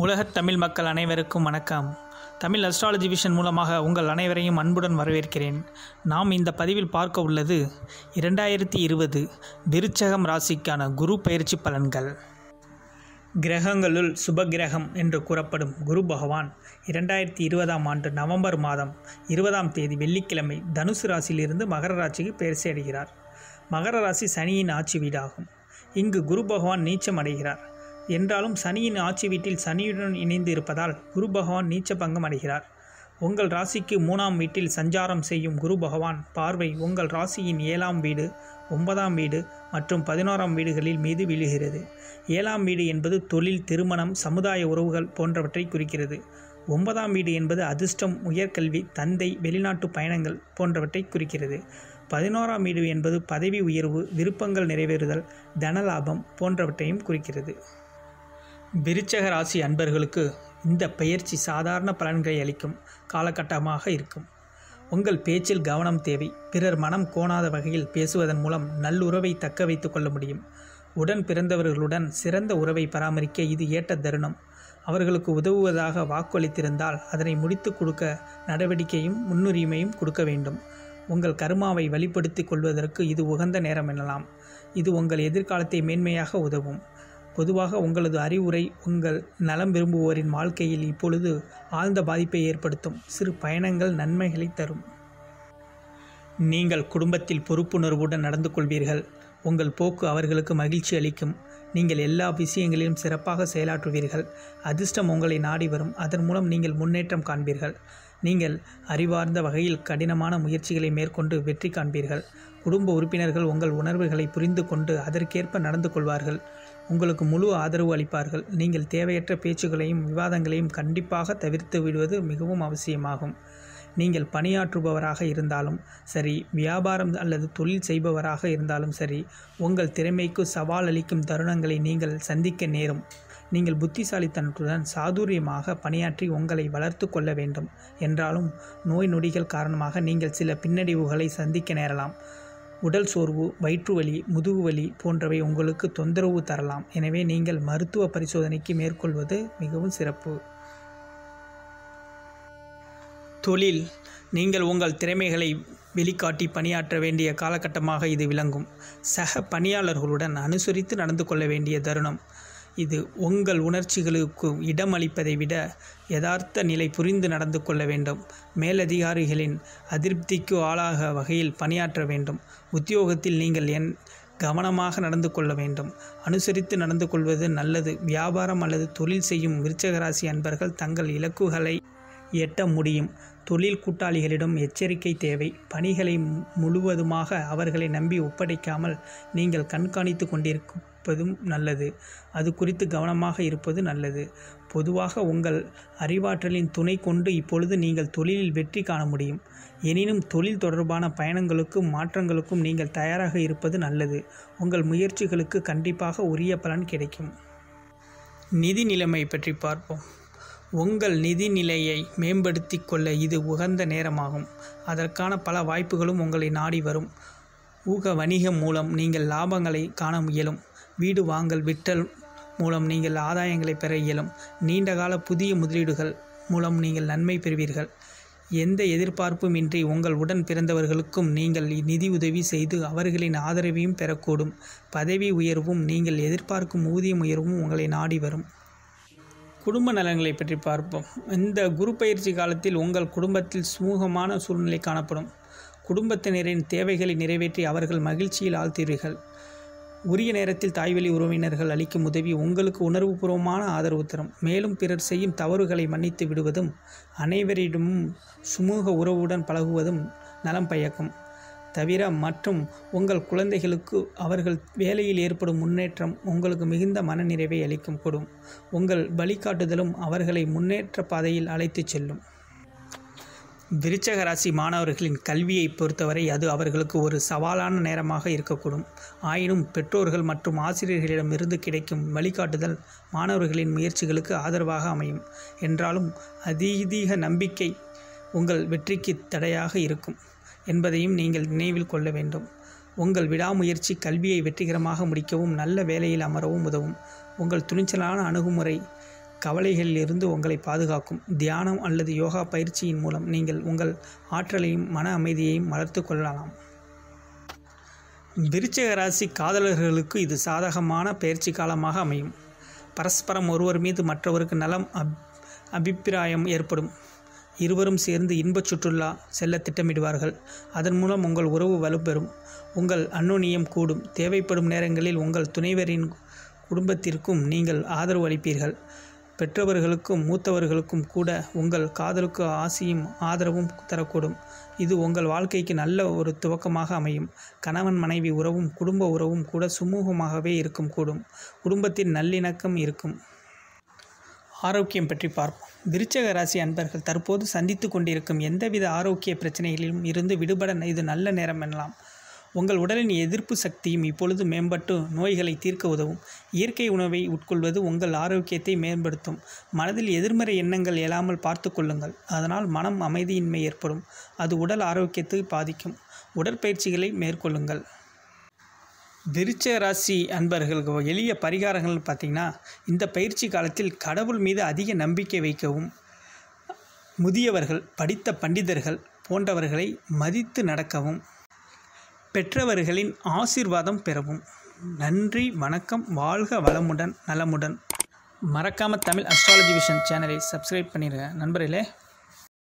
உலகத் தமிழ் மக்கள் அனைவருக்கும் வணக்கம் தமிழ் அஸ்ட்ராலஜி விஷன் மூலமாக உங்கள் அனைவரையும் அன்புடன் வரவேற்கிறேன் நாம் இந்த பதிவில் பார்க்க உள்ளது இரண்டாயிரத்தி இருபது விருச்சகம் ராசிக்கான குரு பயிற்சி பலன்கள் கிரகங்களுள் சுபகிரகம் என்று கூறப்படும் குரு பகவான் இரண்டாயிரத்தி இருபதாம் ஆண்டு நவம்பர் மாதம் இருபதாம் தேதி வெள்ளிக்கிழமை தனுசு ராசியிலிருந்து மகர ராசிக்கு பயிற்சி அடைகிறார் மகர ராசி சனியின் ஆட்சி வீடாகும் இங்கு குரு பகவான் நீச்சம் அடைகிறார் என்றாலும் சனியின் ஆட்சி வீட்டில் சனியுடன் இணைந்து இருப்பதால் குரு பகவான் நீச்ச பங்கம் அடைகிறார் உங்கள் ராசிக்கு மூணாம் வீட்டில் சஞ்சாரம் செய்யும் குரு பகவான் பார்வை உங்கள் ராசியின் ஏழாம் வீடு ஒன்பதாம் வீடு மற்றும் பதினோராம் வீடுகளில் மீது விழுகிறது ஏழாம் வீடு என்பது தொழில் திருமணம் சமுதாய உறவுகள் போன்றவற்றை குறிக்கிறது ஒன்பதாம் வீடு என்பது அதிர்ஷ்டம் உயர்கல்வி தந்தை வெளிநாட்டு பயணங்கள் போன்றவற்றை குறிக்கிறது பதினோராம் வீடு என்பது பதவி உயர்வு விருப்பங்கள் நிறைவேறுதல் தனலாபம் போன்றவற்றையும் குறிக்கிறது விருச்சக ராசி அன்பர்களுக்கு இந்த பயிற்சி சாதாரண பலன்களை அளிக்கும் காலகட்டமாக இருக்கும் உங்கள் பேச்சில் கவனம் தேவை பிறர் மனம் கோணாத வகையில் பேசுவதன் மூலம் நல்லுறவை தக்க வைத்துக் கொள்ள முடியும் உடன் பிறந்தவர்களுடன் சிறந்த உறவை பராமரிக்க இது ஏற்ற தருணம் அவர்களுக்கு உதவுவதாக வாக்களித்திருந்தால் அதனை முடித்து கொடுக்க நடவடிக்கையும் முன்னுரிமையும் கொடுக்க வேண்டும் உங்கள் கர்மாவை வழிப்படுத்திக் கொள்வதற்கு இது உகந்த நேரம் எனலாம் இது உங்கள் எதிர்காலத்தை மேன்மையாக உதவும் பொதுவாக உங்களது அறிவுரை உங்கள் நலம் விரும்புவோரின் வாழ்க்கையில் இப்பொழுது ஆழ்ந்த பாதிப்பை ஏற்படுத்தும் சிறு பயணங்கள் நன்மைகளை தரும் நீங்கள் குடும்பத்தில் பொறுப்புணர்வுடன் நடந்து கொள்வீர்கள் உங்கள் போக்கு அவர்களுக்கு மகிழ்ச்சி அளிக்கும் நீங்கள் எல்லா விஷயங்களிலும் சிறப்பாக செயலாற்றுவீர்கள் அதிர்ஷ்டம் உங்களை நாடி வரும் அதன் மூலம் நீங்கள் முன்னேற்றம் காண்பீர்கள் நீங்கள் அறிவார்ந்த வகையில் கடினமான முயற்சிகளை மேற்கொண்டு வெற்றி காண்பீர்கள் குடும்ப உறுப்பினர்கள் உங்கள் உணர்வுகளை புரிந்து கொண்டு அதற்கேற்ப நடந்து கொள்வார்கள் உங்களுக்கு முழு ஆதரவு அளிப்பார்கள் நீங்கள் தேவையற்ற பேச்சுகளையும் விவாதங்களையும் கண்டிப்பாக தவிர்த்து விடுவது மிகவும் அவசியமாகும் நீங்கள் பணியாற்றுபவராக இருந்தாலும் சரி வியாபாரம் அல்லது தொழில் செய்பவராக இருந்தாலும் சரி உங்கள் திறமைக்கு சவால் அளிக்கும் தருணங்களை நீங்கள் சந்திக்க நேரும் நீங்கள் புத்திசாலித்தனத்துடன் சாதுரியமாக பணியாற்றி உங்களை வளர்த்து கொள்ள வேண்டும் என்றாலும் நோய் நொடிகள் காரணமாக நீங்கள் சில பின்னடைவுகளை சந்திக்க நேரலாம் உடல் சோர்வு வயிற்றுவலி முதுகுவலி போன்றவை உங்களுக்கு தொந்தரவு தரலாம் எனவே நீங்கள் மருத்துவ பரிசோதனைக்கு மேற்கொள்வது மிகவும் சிறப்பு தொழில் நீங்கள் உங்கள் திறமைகளை வெளிக்காட்டி பணியாற்ற வேண்டிய காலகட்டமாக இது விளங்கும் சக பணியாளர்களுடன் அனுசரித்து நடந்து கொள்ள வேண்டிய தருணம் இது உங்கள் உணர்ச்சிகளுக்கு இடம் அளிப்பதை விட யதார்த்த நிலை புரிந்து நடந்து கொள்ள வேண்டும் மேலதிகாரிகளின் அதிருப்திக்கு ஆளாக வகையில் பணியாற்ற வேண்டும் உத்தியோகத்தில் நீங்கள் என் கவனமாக நடந்து கொள்ள வேண்டும் அனுசரித்து நடந்து கொள்வது நல்லது வியாபாரம் அல்லது தொழில் செய்யும் விருச்சகராசி அன்பர்கள் தங்கள் இலக்குகளை எட்ட முடியும் தொழில் கூட்டாளிகளிடம் எச்சரிக்கை தேவை பணிகளை முழுவதுமாக அவர்களை நம்பி ஒப்படைக்காமல் நீங்கள் கண்காணித்து கொண்டிருப்பதும் நல்லது அது குறித்து கவனமாக இருப்பது நல்லது பொதுவாக உங்கள் அறிவாற்றலின் துணை கொண்டு இப்பொழுது நீங்கள் தொழிலில் வெற்றி காண முடியும் எனினும் தொழில் தொடர்பான பயணங்களுக்கும் மாற்றங்களுக்கும் நீங்கள் தயாராக இருப்பது நல்லது உங்கள் முயற்சிகளுக்கு கண்டிப்பாக உரிய பலன் கிடைக்கும் நிதி நிலைமை பற்றி பார்ப்போம் உங்கள் நிதி நிலையை மேம்படுத்தி கொள்ள இது உகந்த நேரமாகும் அதற்கான பல வாய்ப்புகளும் உங்களை நாடி வரும் ஊக வணிகம் மூலம் நீங்கள் லாபங்களை காண இயலும் வீடு வாங்கல் விட்டல் மூலம் நீங்கள் ஆதாயங்களை பெற இயலும் நீண்டகால புதிய முதலீடுகள் மூலம் நீங்கள் நன்மை பெறுவீர்கள் எந்த எதிர்பார்ப்பும் இன்றி உங்கள் உடன் பிறந்தவர்களுக்கும் நீங்கள் நிதி உதவி செய்து அவர்களின் ஆதரவையும் பெறக்கூடும் பதவி உயர்வும் நீங்கள் எதிர்பார்க்கும் ஊதியம் உயர்வும் உங்களை நாடி வரும் குடும்ப நலன்களை பற்றி பார்ப்போம் இந்த குரு பயிற்சி காலத்தில் உங்கள் குடும்பத்தில் சுமூகமான சூழ்நிலை காணப்படும் குடும்பத்தினரின் தேவைகளை நிறைவேற்றி அவர்கள் மகிழ்ச்சியில் ஆழ்த்தீர்கள் உரிய நேரத்தில் தாய்வழி உறவினர்கள் அளிக்கும் உதவி உங்களுக்கு உணர்வுபூர்வமான ஆதரவு தரும் மேலும் பிறர் செய்யும் தவறுகளை மன்னித்து விடுவதும் அனைவரிடமும் சுமூக உறவுடன் பழகுவதும் நலம் பயக்கும் தவிர மற்றும் உங்கள் குழந்தைகளுக்கு அவர்கள் வேலையில் ஏற்படும் முன்னேற்றம் உங்களுக்கு மிகுந்த மனநிறைவை அளிக்கும் கூடும் உங்கள் வழிகாட்டுதலும் அவர்களை முன்னேற்ற பாதையில் அழைத்துச் செல்லும் விருச்சக ராசி மாணவர்களின் கல்வியை பொறுத்தவரை அது அவர்களுக்கு ஒரு சவாலான நேரமாக இருக்கக்கூடும் ஆயினும் பெற்றோர்கள் மற்றும் ஆசிரியர்களிடமிருந்து கிடைக்கும் வழிகாட்டுதல் மாணவர்களின் முயற்சிகளுக்கு ஆதரவாக அமையும் என்றாலும் அதீதீக நம்பிக்கை உங்கள் வெற்றிக்கு தடையாக இருக்கும் என்பதையும் நீங்கள் நினைவில் கொள்ள வேண்டும் உங்கள் விடாமுயற்சி கல்வியை வெற்றிகரமாக முடிக்கவும் நல்ல வேலையில் அமரவும் உதவும் உங்கள் துணிச்சலான அணுகுமுறை கவலைகளிலிருந்து உங்களை பாதுகாக்கும் தியானம் அல்லது யோகா பயிற்சியின் மூலம் நீங்கள் உங்கள் ஆற்றலையும் மன அமைதியையும் வளர்த்து கொள்ளலாம் விருச்சிக ராசி காதலர்களுக்கு இது சாதகமான பயிற்சி காலமாக அமையும் பரஸ்பரம் ஒருவர் மீது மற்றவருக்கு நலம் அப் அபிப்பிராயம் ஏற்படும் இருவரும் சேர்ந்து இன்பச் சுற்றுலா செல்ல திட்டமிடுவார்கள் அதன் மூலம் உங்கள் உறவு வலுப்பெறும் உங்கள் அந்நுண்ணியம் கூடும் தேவைப்படும் நேரங்களில் உங்கள் துணைவரின் குடும்பத்திற்கும் நீங்கள் ஆதரவு அளிப்பீர்கள் பெற்றவர்களுக்கும் மூத்தவர்களுக்கும் கூட உங்கள் காதலுக்கு ஆசையும் ஆதரவும் தரக்கூடும் இது உங்கள் வாழ்க்கைக்கு நல்ல ஒரு துவக்கமாக அமையும் கணவன் மனைவி உறவும் குடும்ப உறவும் கூட சுமூகமாகவே இருக்கும் கூடும் குடும்பத்தின் நல்லிணக்கம் இருக்கும் ஆரோக்கியம் பற்றி பார்ப்போம் விருச்சக ராசி அன்பர்கள் தற்போது சந்தித்து கொண்டிருக்கும் எந்தவித ஆரோக்கிய பிரச்சனைகளிலும் இருந்து விடுபட இது நல்ல நேரம் எனலாம் உங்கள் உடலின் எதிர்ப்பு சக்தியும் இப்பொழுது மேம்பட்டு நோய்களை தீர்க்க உதவும் இயற்கை உணவை உட்கொள்வது உங்கள் ஆரோக்கியத்தை மேம்படுத்தும் மனதில் எதிர்மறை எண்ணங்கள் எழாமல் பார்த்து கொள்ளுங்கள் அதனால் மனம் அமைதியின்மை ஏற்படும் அது உடல் ஆரோக்கியத்தை பாதிக்கும் உடற்பயிற்சிகளை மேற்கொள்ளுங்கள் விருச்ச ராசி அன்பர்களுக்கு எளிய பரிகாரங்கள் பார்த்திங்கன்னா இந்த பயிற்சி காலத்தில் கடவுள் மீது அதிக நம்பிக்கை வைக்கவும் முதியவர்கள் படித்த பண்டிதர்கள் போன்றவர்களை மதித்து நடக்கவும் பெற்றவர்களின் ஆசீர்வாதம் பெறவும் நன்றி வணக்கம் வாழ்க வளமுடன் நலமுடன் மறக்காமல் தமிழ் அஸ்ட்ராலஜி விஷன் சேனலை சப்ஸ்கிரைப் பண்ணிடுங்க நண்பர்களே